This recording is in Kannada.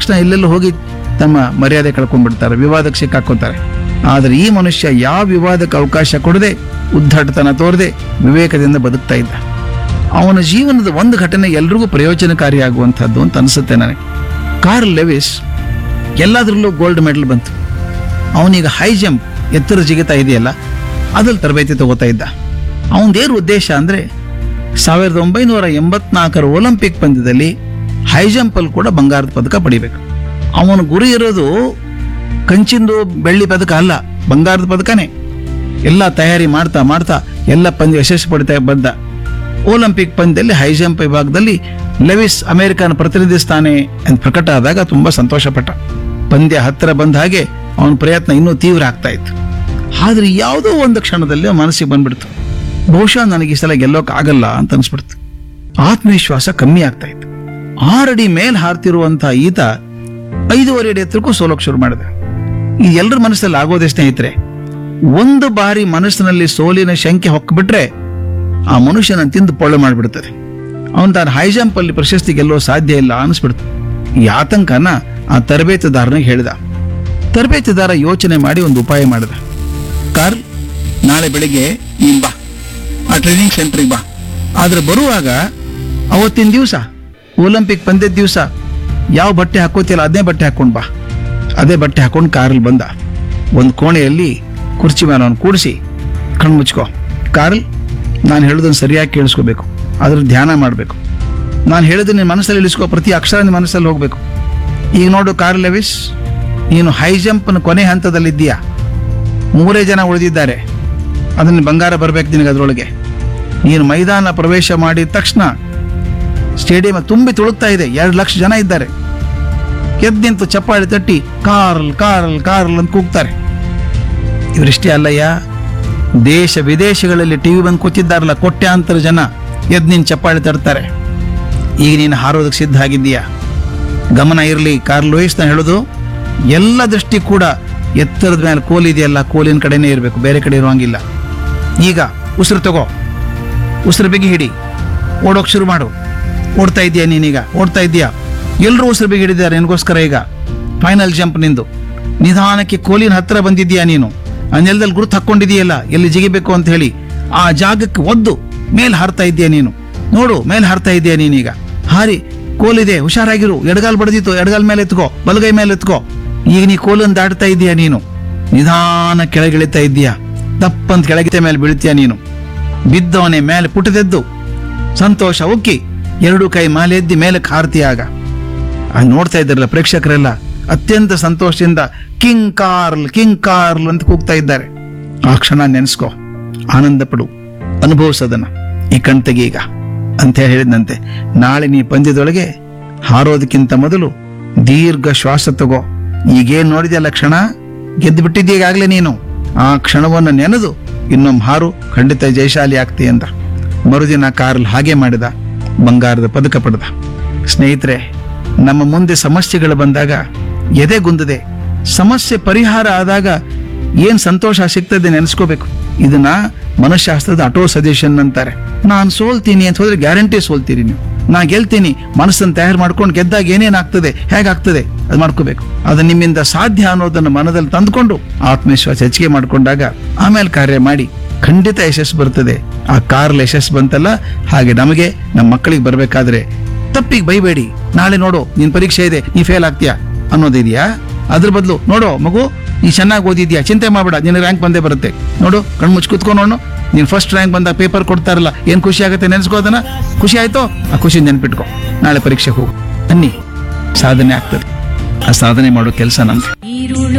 ತಕ್ಷಣ ಎಲ್ಲೆಲ್ಲೋ ಹೋಗಿ ತಮ್ಮ ಮರ್ಯಾದೆ ಕಳ್ಕೊಂಡ್ಬಿಡ್ತಾರೆ ವಿವಾದಕ್ಕೆ ಸಿಕ್ಕಾಕೋತಾರೆ ಆದರೆ ಈ ಮನುಷ್ಯ ಯಾವ ವಿವಾದಕ್ಕೆ ಅವಕಾಶ ಕೊಡದೆ ಉದ್ದಟತನ ತೋರದೆ ವಿವೇಕದಿಂದ ಬದುಕ್ತಾ ಇದ್ದ ಅವನ ಜೀವನದ ಒಂದು ಘಟನೆ ಎಲ್ರಿಗೂ ಪ್ರಯೋಜನಕಾರಿಯಾಗುವಂಥದ್ದು ಅಂತ ಅನಿಸುತ್ತೆ ನನಗೆ ಕಾರ್ಲ್ ಲೆವಿಸ್ ಎಲ್ಲದರಲ್ಲೂ ಗೋಲ್ಡ್ ಮೆಡಲ್ ಬಂತು ಅವನೀಗ ಹೈ ಜಂಪ್ ಎತ್ತರ ಜಿಗಿತಾ ಇದೆಯಲ್ಲ ಅದ್ರಲ್ಲಿ ತರಬೇತಿ ತಗೋತಾ ಇದ್ದ ಅವನದೇನು ಉದ್ದೇಶ ಅಂದರೆ ಸಾವಿರದ ಒಂಬೈನೂರ ಎಂಬತ್ನಾಲ್ಕರ ಒಲಿಂಪಿಕ್ ಪಂದ್ಯದಲ್ಲಿ ಹೈ ಜಂಪಲ್ಲಿ ಕೂಡ ಬಂಗಾರದ ಪದಕ ಪಡಿಬೇಕು ಅವನ ಗುರಿ ಇರೋದು ಕಂಚಿಂದು ಬೆಳ್ಳಿ ಪದಕ ಅಲ್ಲ ಬಂಗಾರದ ಪದಕನೇ ಎಲ್ಲ ತಯಾರಿ ಮಾಡ್ತಾ ಮಾಡ್ತಾ ಎಲ್ಲ ಪಂದ್ಯ ಯಶಸ್ಸು ಪಡಿತಾ ಬಂದ ಒಲಿಂಪಿಕ್ ಪಂದ್ಯದಲ್ಲಿ ಹೈ ಜಂಪ್ ವಿಭಾಗದಲ್ಲಿ ಲೆವಿಸ್ ಅಮೆರಿಕನ ಪ್ರತಿನಿಧಿಸ್ತಾನೆ ಅಂತ ಪ್ರಕಟ ಆದಾಗ ತುಂಬಾ ಸಂತೋಷಪಟ್ಟ ಪಂದ್ಯ ಹತ್ತಿರ ಬಂದ ಹಾಗೆ ಅವನ ಪ್ರಯತ್ನ ಇನ್ನೂ ತೀವ್ರ ಆಗ್ತಾ ಇತ್ತು ಆದ್ರೆ ಯಾವುದೋ ಒಂದು ಕ್ಷಣದಲ್ಲಿ ಅವ್ನ ಮನಸ್ಸಿಗೆ ಬಂದ್ಬಿಡ್ತು ಬಹುಶಃ ನನಗೆ ಈ ಸಲ ಗೆಲ್ಲೋಕ್ ಆಗಲ್ಲ ಅಂತ ಅನ್ಸ್ಬಿಡ್ತು ಆತ್ಮವಿಶ್ವಾಸ ಕಮ್ಮಿ ಆಗ್ತಾ ಇತ್ತು ಆರಡಿ ಮೇಲ್ ಹಾರ್ತಿರುವಂತ ಈತ ಐದೂವರೆ ಅಡಿ ಎತ್ತರಕ್ಕೂ ಸೋಲೋಕ್ ಶುರು ಮಾಡಿದ ಇದು ಎಲ್ಲರ ಮನಸ್ಸಲ್ಲಿ ಆಗೋದೇ ಸ್ನೇಹಿತರೆ ಒಂದು ಬಾರಿ ಮನಸ್ಸಿನಲ್ಲಿ ಸೋಲಿನ ಶಂಕೆ ಹೊಕ್ಬಿಟ್ರೆ ಆ ಮನುಷ್ಯನ ತಿಂದು ಪೊಳ್ಳೆ ಮಾಡಿಬಿಡ್ತದೆ ಅವನು ತಾನು ಹೈ ಜಂಪ್ ಅಲ್ಲಿ ಪ್ರಶಸ್ತಿ ಗೆಲ್ಲೋ ಸಾಧ್ಯ ಇಲ್ಲ ಅನಿಸ್ಬಿಡ್ತು ಈ ಆತಂಕನ ಆ ತರಬೇತುದಾರನಿಗೆ ಹೇಳಿದ ತರಬೇತುದಾರ ಯೋಚನೆ ಮಾಡಿ ಒಂದು ಉಪಾಯ ಮಾಡಿದ ಕಾರ್ ನಾಳೆ ಬೆಳಿಗ್ಗೆ ನೀನ್ ಬಾ ಆ ಟ್ರೈನಿಂಗ್ ಸೆಂಟ್ರಿಗೆ ಬಾ ಆದ್ರೆ ಬರುವಾಗ ಅವತ್ತಿನ ದಿವಸ ಒಲಿಂಪಿಕ್ ಪಂದ್ಯದ ದಿವಸ ಯಾವ ಬಟ್ಟೆ ಹಾಕೋತಿಯಲ್ಲ ಅದೇ ಬಟ್ಟೆ ಹಾಕೊಂಡ್ ಬಾ ಅದೇ ಬಟ್ಟೆ ಹಾಕೊಂಡು ಕಾರಲ್ಲಿ ಬಂದ ಒಂದು ಕೋಣೆಯಲ್ಲಿ ಕುರ್ಚಿ ಮೇಲೆ ಅವನು ಕೂಡಿಸಿ ಕಣ್ಣು ಮುಚ್ಕೋ ಕಾರಲ್ ನಾನು ಹೇಳೋದನ್ನು ಸರಿಯಾಗಿ ಕೇಳಿಸ್ಕೋಬೇಕು ಅದ್ರ ಧ್ಯಾನ ಮಾಡಬೇಕು ನಾನು ಹೇಳಿದ ನಿನ್ನ ಮನಸ್ಸಲ್ಲಿ ಇಳಿಸ್ಕೋ ಪ್ರತಿ ಅಕ್ಷರ ನಿನ್ನ ಮನಸ್ಸಲ್ಲಿ ಹೋಗಬೇಕು ಈಗ ನೋಡು ಕಾರ್ ಲೆವಿಸ್ ನೀನು ಹೈ ಜಂಪ್ನ ಕೊನೆ ಹಂತದಲ್ಲಿದ್ದೀಯಾ ಮೂರೇ ಜನ ಉಳಿದಿದ್ದಾರೆ ಅದನ್ನು ಬಂಗಾರ ಬರಬೇಕು ನಿನಗೆ ಅದರೊಳಗೆ ನೀನು ಮೈದಾನ ಪ್ರವೇಶ ಮಾಡಿದ ತಕ್ಷಣ ಸ್ಟೇಡಿಯಂ ತುಂಬಿ ತುಳುಕ್ತಾ ಇದೆ ಎರಡು ಲಕ್ಷ ಜನ ಇದ್ದಾರೆ ಎದ್ದು ನಿಂತು ಚಪ್ಪಾಳೆ ತಟ್ಟಿ ಕಾರ್ಲ್ ಕಾರ್ಲ್ ಕಾರ್ಲ್ ಅಂತ ಕೂಗ್ತಾರೆ ಇವರಿಷ್ಟೇ ಅಲ್ಲಯ್ಯ ದೇಶ ವಿದೇಶಗಳಲ್ಲಿ ಟಿವಿ ಬಂದು ಕೂತಿದ್ದಾರಲ್ಲ ಕೋಟ್ಯಾಂತರ ಜನ ಎದ್ದು ನಿನ್ ಚಪ್ಪಾಳೆ ತಡ್ತಾರೆ ಈಗ ನೀನು ಹಾರೋದಕ್ಕೆ ಸಿದ್ಧ ಆಗಿದ್ದೀಯಾ ಗಮನ ಇರಲಿ ಕಾರ್ ಲೂಯಿಸ್ ನಾನು ಹೇಳೋದು ಎಲ್ಲ ದೃಷ್ಟಿ ಕೂಡ ಎತ್ತರದ ಮೇಲೆ ಕೋಲಿದೆಯಲ್ಲ ಕೋಲಿನ ಕಡೆನೇ ಇರಬೇಕು ಬೇರೆ ಕಡೆ ಇರುವಂಗಿಲ್ಲ ಈಗ ಉಸಿರು ತಗೋ ಉಸಿರು ಬಿಗಿ ಹಿಡಿ ಓಡೋಕ್ ಶುರು ಮಾಡು ಓಡ್ತಾ ಇದೀಯಾ ನೀನೀಗ ಓಡ್ತಾ ಇದೀಯಾ ಎಲ್ಲರೂ ಉಸಿರು ಬಿಗಿ ಹಿಡಿದ್ದಾರೆ ನಿನಗೋಸ್ಕರ ಈಗ ಫೈನಲ್ ಜಂಪ್ ನಿಂದು ನಿಧಾನಕ್ಕೆ ಕೋಲಿನ ಹತ್ರ ಬಂದಿದ್ದೀಯಾ ನೀನು ಆ ನೆಲದಲ್ಲಿ ಗುರುತು ಹಾಕೊಂಡಿದೀಯಲ್ಲ ಎಲ್ಲಿ ಜಿಗಿಬೇಕು ಅಂತ ಹೇಳಿ ಆ ಜಾಗಕ್ಕೆ ಒದ್ದು ಮೇಲ್ ಹಾರ್ತಾ ಇದೀಯ ನೀನು ನೋಡು ಮೇಲ್ ಹಾರ್ತಾ ಇದೀಯ ನೀನೀಗ ಹಾರಿ ಕೋಲಿದೆ ಹುಷಾರಾಗಿರು ಎಡಗಾಲ್ ಬಡದಿತ್ತು ಎಡಗಾಲ್ ಮೇಲೆ ಎತ್ಕೋ ಬಲಗೈ ಮೇಲೆ ಎತ್ಕೋ ಈಗ ನೀ ಕೋಲನ್ನು ದಾಟ್ತಾ ಇದೀಯ ನೀನು ನಿಧಾನ ಕೆಳಗಿಳಿತಾ ಇದ್ದೀಯಾ ದಪ್ಪಂತ ಕೆಳಗಿತ ಮೇಲೆ ಬೀಳ್ತೀಯ ನೀನು ಬಿದ್ದವನೇ ಮೇಲೆ ಪುಟದೆದ್ದು ಸಂತೋಷ ಉಕ್ಕಿ ಎರಡು ಕೈ ಮಾಲೆ ಎದ್ದಿ ಮೇಲೆ ಹಾರ್ತೀಯಾಗ ಆ ನೋಡ್ತಾ ಇದ್ದಾರಲ್ಲ ಪ್ರೇಕ್ಷಕರೆಲ್ಲ ಅತ್ಯಂತ ಸಂತೋಷದಿಂದ ಕಿಂಗ್ ಕಾರ್ಲ್ ಕಿಂಗ್ ಕಾರ್ಲ್ ಅಂತ ಕೂಗ್ತಾ ಇದ್ದಾರೆ ಆ ಕ್ಷಣ ನೆನೆಸ್ಕೋ ಆನಂದ ಪಡು ಅನುಭವಿಸೋದನ್ನ ಈ ಕಣ್ತೆಗೆ ಈಗ ಅಂತ ಹೇಳಿ ಹೇಳಿದಂತೆ ನಾಳೆ ನೀ ಪಂದ್ಯದೊಳಗೆ ಹಾರೋದಕ್ಕಿಂತ ಮೊದಲು ದೀರ್ಘ ಶ್ವಾಸ ತಗೋ ಈಗೇನ್ ನೋಡಿದ್ಯಲ್ಲ ಕ್ಷಣ ಗೆದ್ದು ಬಿಟ್ಟಿದ್ದೀಯ ಈಗಾಗ್ಲೇ ನೀನು ಆ ಕ್ಷಣವನ್ನು ನೆನೆದು ಇನ್ನೊಮ್ಮೆ ಹಾರು ಖಂಡಿತ ಜಯಶಾಲಿ ಆಗ್ತಿ ಅಂತ ಮರುದಿನ ಕಾರ್ಲ್ ಹಾಗೆ ಮಾಡಿದ ಬಂಗಾರದ ಪದಕ ಪಡೆದ ಸ್ನೇಹಿತರೆ ನಮ್ಮ ಮುಂದೆ ಸಮಸ್ಯೆಗಳು ಬಂದಾಗ ಎದೆಗುಂದದೆ ಸಮಸ್ಯೆ ಪರಿಹಾರ ಆದಾಗ ಏನ್ ಸಂತೋಷ ಸಿಗ್ತದೆ ನೆನೆಸ್ಕೋಬೇಕು ಇದನ್ನ ಮನಃಶಾಸ್ತ್ರದ ಆಟೋ ಸಜೆಷನ್ ಅಂತಾರೆ ನಾನು ಸೋಲ್ತೀನಿ ಅಂತ ಹೋದ್ರೆ ಗ್ಯಾರಂಟಿ ಸೋಲ್ತೀರಿ ನೀವು ನಾ ಗೆಲ್ತೀನಿ ಮನಸ್ಸನ್ನು ತಯಾರು ಮಾಡ್ಕೊಂಡು ಗೆದ್ದಾಗ ಏನೇನಾಗ್ತದೆ ಹೇಗಾಗ್ತದೆ ಅದು ಮಾಡ್ಕೋಬೇಕು ಅದು ನಿಮ್ಮಿಂದ ಸಾಧ್ಯ ಅನ್ನೋದನ್ನು ಮನದಲ್ಲಿ ತಂದುಕೊಂಡು ಆತ್ಮವಿಶ್ವಾಸ ಹೆಚ್ಚಿಗೆ ಮಾಡ್ಕೊಂಡಾಗ ಆಮೇಲೆ ಕಾರ್ಯ ಮಾಡಿ ಖಂಡಿತ ಯಶಸ್ಸು ಬರ್ತದೆ ಆ ಕಾರ್ಲ್ ಯಶಸ್ಸು ಬಂತಲ್ಲ ಹಾಗೆ ನಮಗೆ ನಮ್ಮ ಮಕ್ಕಳಿಗೆ ಬರಬೇಕಾದ್ರೆ ತಪ್ಪಿಗೆ ಬೈಬೇಡಿ ನಾಳೆ ನೋಡು ನಿನ್ ಪರೀಕ್ಷೆ ಇದೆ ನೀ ಫೇಲ್ ಆಗ್ತೀಯಾ ಅನ್ನೋದಿದೆಯಾ ಅದ್ರ ಬದಲು ನೋಡು ಮಗು ನೀ ಚೆನ್ನಾಗಿ ಓದಿದ್ಯಾ ಚಿಂತೆ ಮಾಡಬೇಡ ನಿನ್ನ ರ್ಯಾಂಕ್ ಬಂದೇ ಬರುತ್ತೆ ನೋಡು ಕಣ್ಣು ಮುಚ್ಚಿ ಕುತ್ಕೊಂಡು ನೋಡು ನೀನು ಫಸ್ಟ್ ರ್ಯಾಂಕ್ ಬಂದಾಗ ಪೇಪರ್ ಕೊಡ್ತಾರಲ್ಲ ಏನ್ ಖುಷಿ ಆಗುತ್ತೆ ನೆನೆಸ್ಕೋದನ್ನ ಖುಷಿ ಆಯ್ತೋ ಆ ಖುಷಿ ನೆನ್ಪಿಟ್ಕೋ ನಾಳೆ ಪರೀಕ್ಷೆ ಹೋಗು ಅನ್ನಿ ಸಾಧನೆ ಆಗ್ತದೆ ಆ ಸಾಧನೆ ಮಾಡೋ ಕೆಲಸ ನಂದು